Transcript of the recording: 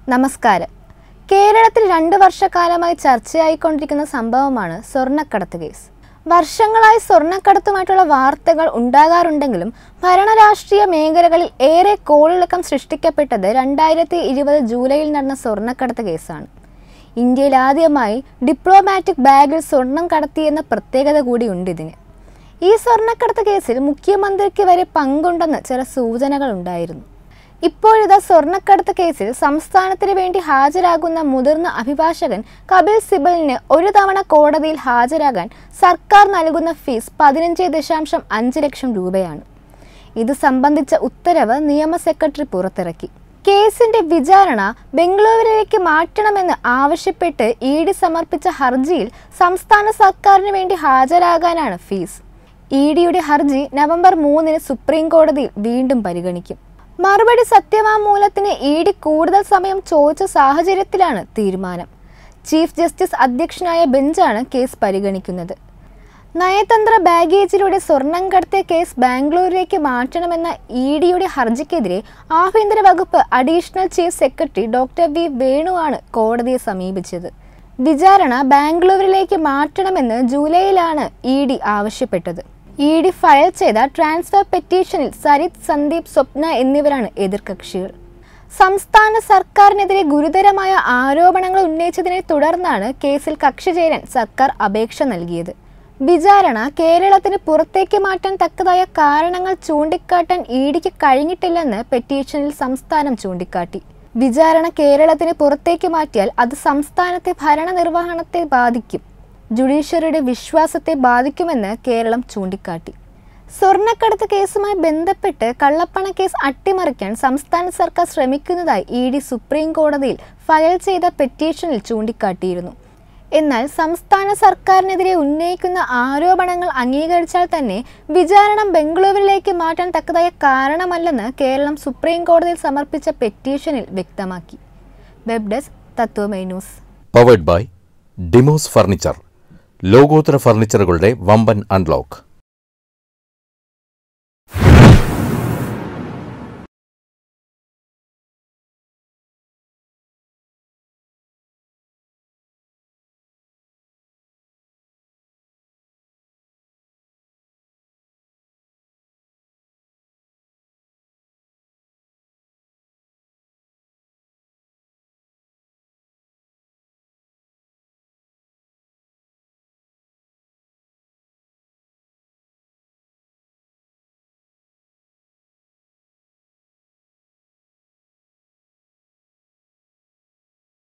നമസ്കാരം കേരളത്തിൽ രണ്ട് വർഷക്കാലമായി ചർച്ചയായിക്കൊണ്ടിരിക്കുന്ന സംഭവമാണ് സ്വർണ്ണക്കടത്ത് കേസ് വർഷങ്ങളായി സ്വർണ്ണക്കടത്തുമായിട്ടുള്ള വാർത്തകൾ ഉണ്ടാകാറുണ്ടെങ്കിലും ഭരണരാഷ്ട്രീയ മേഖലകളിൽ ഏറെ കോളിളക്കം സൃഷ്ടിക്കപ്പെട്ടത് രണ്ടായിരത്തി ഇരുപത് ജൂലൈയിൽ നടന്ന സ്വർണ്ണക്കടത്ത് കേസാണ് ഇന്ത്യയിൽ ആദ്യമായി ഡിപ്ലോമാറ്റിക് ബാഗിൽ സ്വർണം കടത്തിയെന്ന പ്രത്യേകത കൂടിയുണ്ട് ഇതിന് ഈ സ്വർണ്ണക്കടത്ത് കേസിൽ മുഖ്യമന്ത്രിക്ക് വരെ പങ്കുണ്ടെന്ന് ചില സൂചനകൾ ഉണ്ടായിരുന്നു ഇപ്പോഴിതാ സ്വർണ്ണക്കടത്ത് കേസിൽ സംസ്ഥാനത്തിന് വേണ്ടി ഹാജരാകുന്ന മുതിർന്ന അഭിഭാഷകൻ കപിൽ സിബലിന് ഒരു തവണ കോടതിയിൽ ഹാജരാകാൻ സർക്കാർ നൽകുന്ന ഫീസ് പതിനഞ്ച് ദശാംശം അഞ്ച് ലക്ഷം രൂപയാണ് ഇത് സംബന്ധിച്ച ഉത്തരവ് നിയമ സെക്രട്ടറി പുറത്തിറക്കി കേസിന്റെ വിചാരണ ബംഗളൂരുവിലേക്ക് മാറ്റണമെന്ന് ആവശ്യപ്പെട്ട് ഇ ഡി സമർപ്പിച്ച ഹർജിയിൽ സംസ്ഥാന സർക്കാരിന് വേണ്ടി ഹാജരാകാനാണ് ഫീസ് ഇ ഡിയുടെ ഹർജി നവംബർ മൂന്നിന് സുപ്രീം കോടതിയിൽ വീണ്ടും പരിഗണിക്കും മറുപടി സത്യവാങ്മൂലത്തിന് ഇ ഡി കൂടുതൽ സമയം ചോദിച്ച സാഹചര്യത്തിലാണ് തീരുമാനം ചീഫ് ജസ്റ്റിസ് അധ്യക്ഷനായ ബെഞ്ചാണ് കേസ് പരിഗണിക്കുന്നത് നയതന്ത്ര ബാഗേജിലൂടെ സ്വർണം കടത്തിയ കേസ് ബാംഗ്ലൂരിലേക്ക് മാറ്റണമെന്ന ഇ ഡിയുടെ ഹർജിക്കെതിരെ ആഭ്യന്തര വകുപ്പ് additional chief secretary doctor V വേണുവാണ് കോടതിയെ സമീപിച്ചത് വിചാരണ ബാംഗ്ലൂരിലേക്ക് മാറ്റണമെന്ന് ജൂലൈയിലാണ് ഇ ഡി ആവശ്യപ്പെട്ടത് ഇ ഡി ഫയൽ ചെയ്ത ട്രാൻസ്ഫർ പെറ്റീഷനിൽ സരിത് സന്ദീപ് സ്വപ്ന എന്നിവരാണ് എതിർകക്ഷികൾ സംസ്ഥാന സർക്കാരിനെതിരെ ഗുരുതരമായ ആരോപണങ്ങൾ ഉന്നയിച്ചതിനെ തുടർന്നാണ് കേസിൽ കക്ഷി ചേരാൻ സർക്കാർ അപേക്ഷ നൽകിയത് വിചാരണ കേരളത്തിന് പുറത്തേക്ക് മാറ്റാൻ തക്കതായ കാരണങ്ങൾ ചൂണ്ടിക്കാട്ടാൻ ഇ ഡിക്ക് കഴിഞ്ഞിട്ടില്ലെന്ന് പെറ്റീഷനിൽ സംസ്ഥാനം ചൂണ്ടിക്കാട്ടി വിചാരണ കേരളത്തിന് പുറത്തേക്ക് മാറ്റിയാൽ അത് സംസ്ഥാനത്തെ ഭരണനിർവഹണത്തെ ബാധിക്കും ജുഡീഷ്യറിയുടെ വിശ്വാസത്തെ ബാധിക്കുമെന്ന് കേരളം ചൂണ്ടിക്കാട്ടി സ്വർണ്ണക്കടത്ത് കേസുമായി ബന്ധപ്പെട്ട് കള്ളപ്പണ കേസ് അട്ടിമറിക്കാൻ സംസ്ഥാന സർക്കാർ ശ്രമിക്കുന്നതായി ഇ ഡി സുപ്രീം കോടതിയിൽ ഫയൽ ചെയ്ത പെറ്റീഷനിൽ ചൂണ്ടിക്കാട്ടിയിരുന്നു എന്നാൽ സംസ്ഥാന സർക്കാരിനെതിരെ ഉന്നയിക്കുന്ന ആരോപണങ്ങൾ അംഗീകരിച്ചാൽ തന്നെ വിചാരണ ബംഗളൂരുവിലേക്ക് മാറ്റാൻ തക്കതായ കാരണമല്ലെന്ന് കേരളം സുപ്രീം കോടതിയിൽ സമർപ്പിച്ച പെറ്റീഷനിൽ വ്യക്തമാക്കി web desk Tatwamayi news powered by Demos furniture ലോകോത്തര ഫർണിച്ചറുകളുടെ വമ്പൻ അൺലോക്ക്